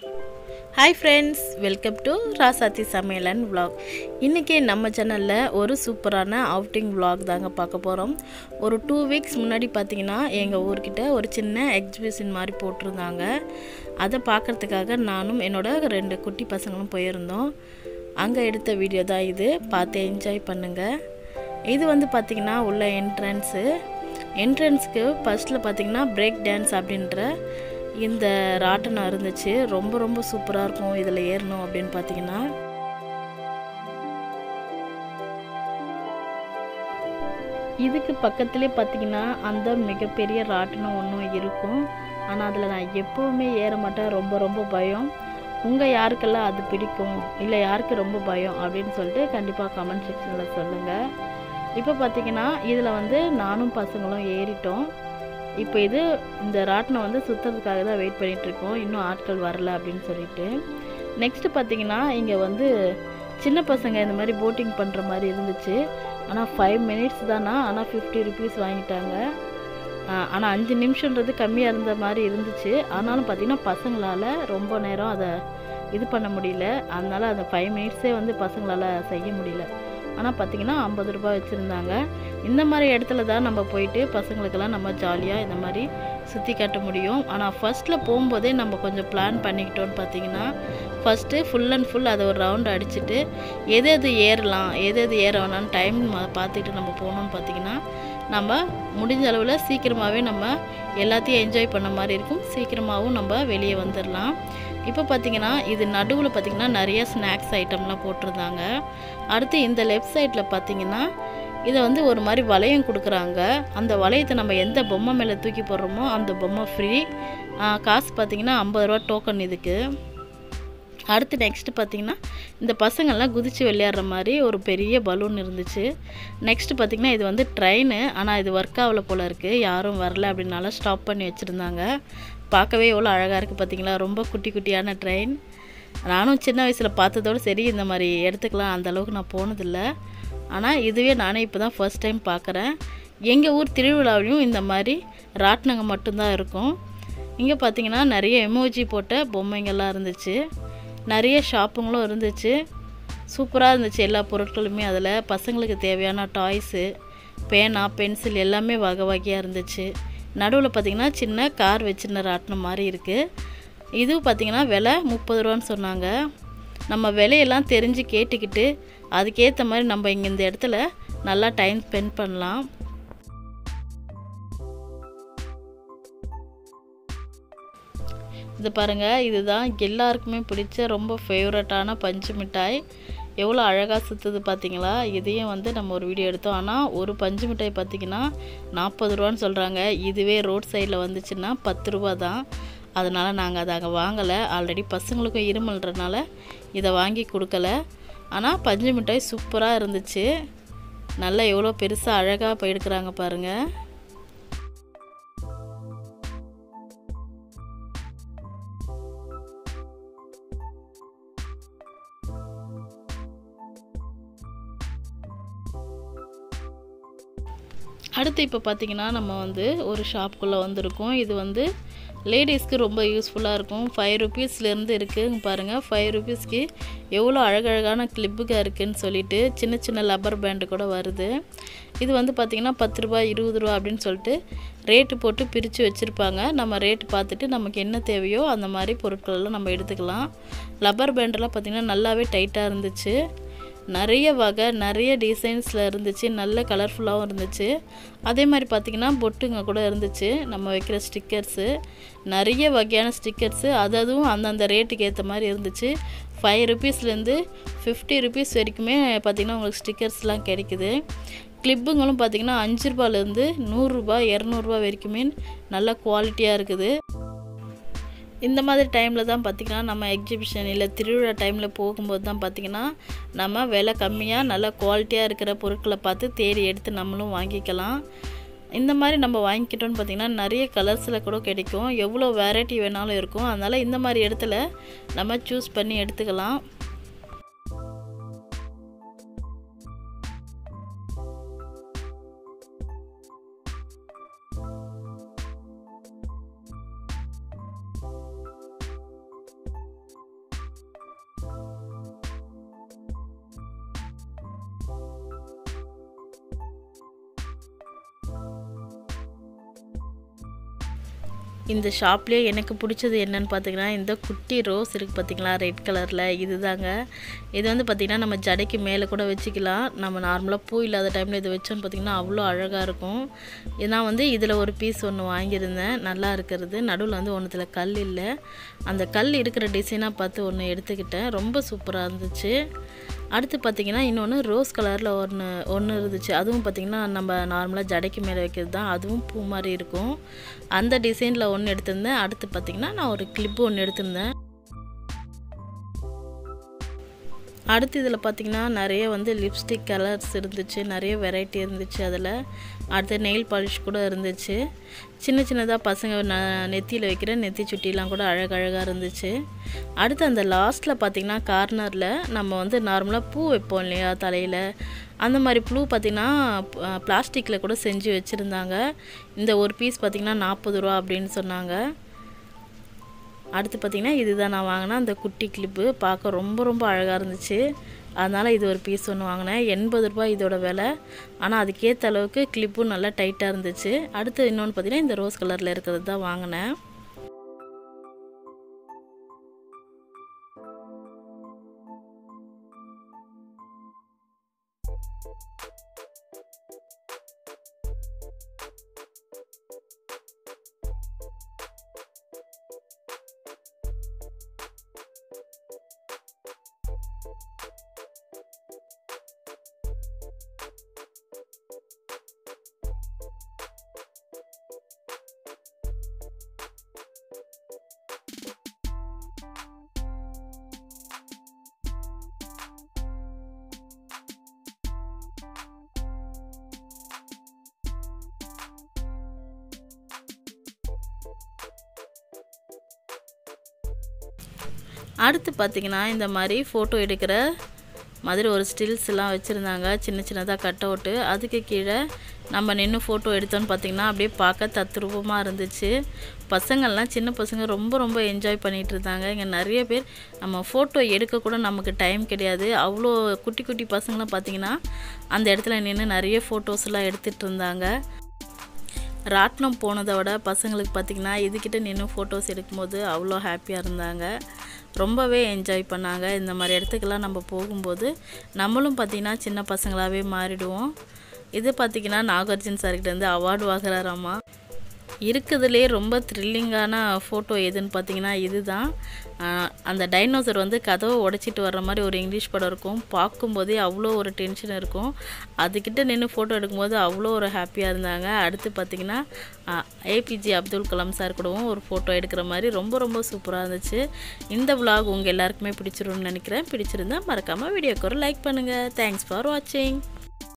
hi friends welcome to Rasathi சமையலன் vlog இன்றைக்கி நம்ம சேனலில் ஒரு சூப்பரான அவுட்டிங் vlog தாங்க பார்க்க போகிறோம் ஒரு டூ வீக்ஸ் முன்னாடி பார்த்தீங்கன்னா எங்கள் ஊர்கிட்ட ஒரு சின்ன எக்ஸிபிஷன் மாதிரி போட்டிருந்தாங்க அதை பார்க்குறதுக்காக நானும் என்னோட ரெண்டு குட்டி பசங்களும் போயிருந்தோம் அங்கே எடுத்த வீடியோ தான் இது பார்த்து என்ஜாய் பண்ணுங்கள் இது வந்து பார்த்திங்கன்னா உள்ள என்ட்ரன்ஸு என்ட்ரன்ஸ்க்கு ஃபஸ்ட்டில் பார்த்தீங்கன்னா பிரேக் டான்ஸ் அப்படின்ற இந்த ராட்டனம் இருந்துச்சு ரொம்ப ரொம்ப சூப்பராக இருக்கும் இதில் ஏறணும் அப்படின்னு பார்த்தீங்கன்னா இதுக்கு பக்கத்துலேயே பார்த்தீங்கன்னா அந்த மிகப்பெரிய ராட்டனம் ஒன்றும் இருக்கும் ஆனால் அதில் நான் எப்போவுமே ஏற மாட்டேன் ரொம்ப ரொம்ப பயம் உங்கள் யாருக்கெல்லாம் அது பிடிக்கும் இல்லை யாருக்கு ரொம்ப பயம் அப்படின்னு சொல்லிட்டு கண்டிப்பாக கமெண்ட் செக்ஷனில் சொல்லுங்கள் இப்போ பார்த்தீங்கன்னா இதில் வந்து நானும் பசங்களும் ஏறிட்டோம் இப்போ இது இந்த ராட்டினம் வந்து சுற்றுறதுக்காக தான் வெயிட் பண்ணிகிட்ருக்கோம் இன்னும் ஆட்கள் வரல அப்படின்னு சொல்லிட்டு நெக்ஸ்ட்டு பார்த்தீங்கன்னா இங்கே வந்து சின்ன பசங்க இந்த மாதிரி போட்டிங் பண்ணுற மாதிரி இருந்துச்சு ஆனால் ஃபைவ் மினிட்ஸ் தானா ஆனால் ஃபிஃப்டி ருபீஸ் வாங்கிட்டாங்க ஆனால் அஞ்சு நிமிஷன்றது கம்மியாக இருந்த மாதிரி இருந்துச்சு ஆனாலும் பார்த்திங்கன்னா பசங்களால் ரொம்ப நேரம் அதை இது பண்ண முடியல அதனால் அந்த ஃபைவ் மினிட்ஸே வந்து பசங்களால் செய்ய முடியல ஆனால் பார்த்திங்கன்னா ஐம்பது ரூபாய் வச்சுருந்தாங்க இந்த மாதிரி இடத்துல தான் நம்ம போயிட்டு பசங்களுக்கெல்லாம் நம்ம ஜாலியாக இந்த மாதிரி சுற்றி காட்ட முடியும் ஆனால் ஃபஸ்ட்டில் போகும்போதே நம்ம கொஞ்சம் பிளான் பண்ணிக்கிட்டோன்னு பார்த்தீங்கன்னா ஃபஸ்ட்டு ஃபுல் அண்ட் ஃபுல் அதை ஒரு ரவுண்ட் அடிச்சுட்டு எது எது ஏறலாம் எது எது ஏற வேணாம்னு டைம் பார்த்துக்கிட்டு நம்ம போகணுன்னு பார்த்தீங்கன்னா நம்ம முடிஞ்ச அளவில் சீக்கிரமாகவே நம்ம எல்லாத்தையும் என்ஜாய் பண்ண மாதிரி இருக்கும் சீக்கிரமாகவும் நம்ம வெளியே வந்துடலாம் இப்போ பார்த்தீங்கன்னா இது நடுவில் பார்த்தீங்கன்னா நிறைய ஸ்நாக்ஸ் ஐட்டம்லாம் போட்டிருந்தாங்க அடுத்து இந்த லெஃப்ட் சைடில் பார்த்தீங்கன்னா இதை வந்து ஒரு மாதிரி வளையம் கொடுக்குறாங்க அந்த வளையத்தை நம்ம எந்த பொம்மை மேலே தூக்கி போடுறோமோ அந்த பொம்மை ஃப்ரீ காசு பார்த்தீங்கன்னா ஐம்பது ரூபா டோக்கன் இதுக்கு அடுத்து நெக்ஸ்ட்டு பார்த்தீங்கன்னா இந்த பசங்கள்லாம் குதித்து விளையாடுற மாதிரி ஒரு பெரிய பலூன் இருந்துச்சு நெக்ஸ்ட்டு பார்த்திங்கன்னா இது வந்து ட்ரெயின் ஆனால் இது ஒர்க் ஆகல போல் இருக்குது யாரும் வரல அப்படின்னால ஸ்டாப் பண்ணி வச்சுருந்தாங்க பார்க்கவே எவ்வளோ அழகாக இருக்குது பார்த்தீங்களா ரொம்ப குட்டி குட்டியான ட்ரெயின் நானும் சின்ன வயசில் பார்த்ததோடு சரி இந்த மாதிரி இடத்துக்குலாம் அந்த அளவுக்கு நான் போனதில்லை ஆனால் இதுவே நானே இப்போ தான் ஃபர்ஸ்ட் டைம் பார்க்குறேன் எங்கள் ஊர் திருவிழாவிலையும் இந்த மாதிரி ராட்டினங்க மட்டும்தான் இருக்கும் இங்கே பார்த்தீங்கன்னா நிறைய எமோஜி போட்ட பொம்மைங்கள்லாம் இருந்துச்சு நிறைய ஷாப்புங்களும் இருந்துச்சு சூப்பராக இருந்துச்சு எல்லா பொருட்களுமே அதில் பசங்களுக்கு தேவையான டாய்ஸு பேனா பென்சில் எல்லாமே வகை வகையாக இருந்துச்சு நடுவில் பார்த்திங்கன்னா சின்ன கார் வச்சிருந்த ராட்டினம் மாதிரி இருக்குது இதுவும் பார்த்திங்கன்னா விலை முப்பது ரூபான்னு சொன்னாங்க நம்ம விலையெல்லாம் தெரிஞ்சு கேட்டுக்கிட்டு அதுக்கேற்ற மாதிரி நம்ம இங்கே இந்த இடத்துல நல்லா டைம் ஸ்பெண்ட் பண்ணலாம் இது பாருங்கள் இதுதான் எல்லாருக்குமே பிடிச்ச ரொம்ப ஃபேவரட்டான பஞ்சு மிட்டாய் எவ்வளோ அழகாக சுற்றுது பார்த்தீங்களா இதையும் வந்து நம்ம ஒரு வீடியோ எடுத்தோம் ஆனால் ஒரு பஞ்சு மிட்டாய் பார்த்திங்கன்னா நாற்பது ரூபான்னு சொல்கிறாங்க இதுவே ரோட் சைடில் வந்துச்சுன்னா பத்து ரூபா தான் அதனால் நாங்கள் அதை அங்கே வாங்கலை ஆல்ரெடி பசங்களுக்கும் இருமல்ன்றனால இதை வாங்கி கொடுக்கல ஆனால் பஞ்சு மிட்டாய் சூப்பராக இருந்துச்சு நல்லா எவ்வளோ பெருசாக அழகாக போயிருக்கிறாங்க பாருங்கள் அடுத்து இப்போ பார்த்திங்கன்னா நம்ம வந்து ஒரு ஷாப்புக்குள்ளே வந்திருக்கோம் இது வந்து லேடிஸ்க்கு ரொம்ப யூஸ்ஃபுல்லாக இருக்கும் ஃபைவ் ருபீஸ்லேருந்து இருக்குது பாருங்கள் ஃபைவ் ருபீஸ்க்கு எவ்வளோ அழகழகான கிளிப்புக இருக்குதுன்னு சொல்லிட்டு சின்ன சின்ன லப்பர் பேண்டு கூட வருது இது வந்து பார்த்திங்கன்னா பத்து ரூபா இருபது ரூபா அப்படின்னு சொல்லிட்டு ரேட்டு போட்டு பிரித்து வச்சுருப்பாங்க நம்ம ரேட்டு பார்த்துட்டு நமக்கு என்ன தேவையோ அந்த மாதிரி பொருட்களெல்லாம் நம்ம எடுத்துக்கலாம் லப்பர் பேண்டெல்லாம் பார்த்திங்கன்னா நல்லாவே டைட்டாக இருந்துச்சு நிறைய வகை நிறைய டிசைன்ஸில் இருந்துச்சு நல்ல கலர்ஃபுல்லாகவும் இருந்துச்சு அதே மாதிரி பார்த்திங்கன்னா பொட்டுங்க கூட இருந்துச்சு நம்ம வைக்கிற ஸ்டிக்கர்ஸு நிறைய வகையான ஸ்டிக்கர்ஸு அது அதுவும் அந்தந்த ரேட்டுக்கு ஏற்ற மாதிரி இருந்துச்சு ஃபைவ் ருபீஸ்லேருந்து ஃபிஃப்டி ருபீஸ் வரைக்குமே பார்த்திங்கன்னா உங்களுக்கு ஸ்டிக்கர்ஸ்லாம் கிடைக்குது கிளிப்புங்களும் பார்த்திங்கன்னா அஞ்சு ரூபாலேருந்து நூறுரூபா இரநூறுபா வரைக்குமே நல்ல குவாலிட்டியாக இருக்குது இந்த மாதிரி டைமில் தான் பார்த்திங்கன்னா நம்ம எக்ஸிபிஷன் இல்லை திருவிழா டைமில் போகும்போது தான் பார்த்திங்கன்னா நம்ம விலை கம்மியாக நல்ல குவாலிட்டியாக இருக்கிற பொருட்களை பார்த்து தேடி எடுத்து நம்மளும் வாங்கிக்கலாம் இந்த மாதிரி நம்ம வாங்கிக்கிட்டோன்னு பார்த்திங்கன்னா நிறைய கலர்ஸில் கூட கிடைக்கும் எவ்வளோ வெரைட்டி வேணாலும் இருக்கும் அதனால் இந்த மாதிரி இடத்துல நம்ம சூஸ் பண்ணி எடுத்துக்கலாம் இந்த ஷாப்லேயே எனக்கு பிடிச்சது என்னன்னு பார்த்தீங்கன்னா இந்த குட்டி ரோஸ் இருக்குது பார்த்தீங்களா ரெட் கலரில் இதுதாங்க இது வந்து பார்த்திங்கன்னா நம்ம ஜடைக்கு மேலே கூட வச்சுக்கலாம் நம்ம நார்மலாக பூ இல்லாத டைமில் இது வச்சோன்னு பார்த்திங்கன்னா அவ்வளோ அழகாக இருக்கும் இது நான் வந்து இதில் ஒரு பீஸ் ஒன்று வாங்கியிருந்தேன் நல்லா இருக்கிறது நடுவில் வந்து ஒன்றுத்தில் கல் இல்லை அந்த கல் இருக்கிற டிசைனாக பார்த்து ஒன்று எடுத்துக்கிட்டேன் ரொம்ப சூப்பராக இருந்துச்சு அடுத்து பார்த்திங்கன்னா இன்னொன்று ரோஸ் கலரில் ஒன்று ஒன்று இருந்துச்சு அதுவும் பார்த்திங்கன்னா நம்ம நார்மலாக ஜடைக்கு மேலே வைக்கிறது தான் அதுவும் பூ மாதிரி இருக்கும் அந்த டிசைனில் ஒன்று எடுத்திருந்தேன் அடுத்து பார்த்திங்கன்னா நான் ஒரு கிளிப்பு ஒன்று எடுத்திருந்தேன் அடுத்து இதில் பார்த்திங்கன்னா நிறைய வந்து லிப்ஸ்டிக் கலர்ஸ் இருந்துச்சு நிறைய வெரைட்டி இருந்துச்சு அதில் அடுத்து நெயில் பாலிஷ் கூட இருந்துச்சு சின்ன சின்னதாக பசங்க ந நெத்தியில் வைக்கிற நெத்தி சுட்டிலாம் கூட அழகழகாக இருந்துச்சு அடுத்து அந்த லாஸ்ட்டில் பார்த்திங்கன்னா கார்னரில் நம்ம வந்து நார்மலாக பூ வைப்போம் இல்லையா தலையில் அந்த மாதிரி ப்ளூ பார்த்திங்கன்னா பிளாஸ்டிக்கில் கூட செஞ்சு வச்சுருந்தாங்க இந்த ஒரு பீஸ் பார்த்திங்கன்னா நாற்பது ரூபா அப்படின்னு சொன்னாங்க அடுத்து பார்த்திங்கன்னா இதுதான் நான் வாங்கினேன் அந்த குட்டி கிளிப்பு பார்க்க ரொம்ப ரொம்ப அழகாக இருந்துச்சு அதனால் இது ஒரு பீஸ் ஒன்று வாங்கினேன் எண்பது ரூபாய் இதோட விலை ஆனால் அதுக்கேற்ற அளவுக்கு கிளிப்பும் நல்லா டைட்டாக இருந்துச்சு அடுத்து இன்னொன்று பார்த்திங்கன்னா இந்த ரோஸ் கலரில் இருக்கிறது தான் வாங்கினேன் அடுத்து பார்த்திங்கன்னா இந்த மாதிரி ஃபோட்டோ எடுக்கிற மாதிரி ஒரு ஸ்டில்ஸ் எல்லாம் வச்சுருந்தாங்க சின்ன சின்னதாக கட் அவுட்டு அதுக்கு கீழே நம்ம நின்று ஃபோட்டோ எடுத்தோன்னு பார்த்திங்கன்னா அப்படியே பார்க்க தத்ரூபமாக இருந்துச்சு பசங்கள்லாம் சின்ன பசங்க ரொம்ப ரொம்ப என்ஜாய் பண்ணிகிட்டு இருந்தாங்க இங்கே நிறைய பேர் நம்ம ஃபோட்டோ எடுக்க கூட நமக்கு டைம் கிடையாது அவ்வளோ குட்டி குட்டி பசங்களாம் பார்த்திங்கன்னா அந்த இடத்துல நின்று நிறைய ஃபோட்டோஸ்லாம் எடுத்துகிட்டு இருந்தாங்க ராட்டினம் போனதை விட பசங்களுக்கு பார்த்திங்கன்னா இதுக்கிட்ட நின்று ஃபோட்டோஸ் எடுக்கும்போது அவ்வளோ ஹாப்பியாக இருந்தாங்க ரொம்பவே என்ஜாய் பண்ணாங்க இந்த மாதிரி இடத்துக்கெல்லாம் நம்ம போகும்போது நம்மளும் பார்த்திங்கன்னா சின்ன பசங்களாகவே மாறிடுவோம் இது பார்த்திங்கன்னா நாகார்ஜுன் சார்கிட்டேருந்து அவார்டு வாங்குறாராமா இருக்கிறதுலே ரொம்ப த்ரில்லிங்கான ஃபோட்டோ எதுன்னு பார்த்தீங்கன்னா இதுதான் அந்த டைனோசர் வந்து கதவை உடச்சிட்டு வர்ற மாதிரி ஒரு இங்கிலீஷ் படம் இருக்கும் பார்க்கும்போதே அவ்வளோ ஒரு டென்ஷன் இருக்கும் அதுக்கிட்ட நின்று ஃபோட்டோ எடுக்கும்போது அவ்வளோ ஒரு ஹாப்பியாக இருந்தாங்க அடுத்து பார்த்திங்கன்னா ஏபிஜே அப்துல் கலாம் சார் கூடவும் ஒரு ஃபோட்டோ எடுக்கிற மாதிரி ரொம்ப ரொம்ப சூப்பராக இருந்துச்சு இந்த விலாக் உங்கள் எல்லாருக்குமே பிடிச்சிரும்னு நினைக்கிறேன் பிடிச்சிருந்தா மறக்காமல் வீடியோக்கு ஒரு லைக் பண்ணுங்கள் தேங்க்ஸ் ஃபார் வாட்சிங்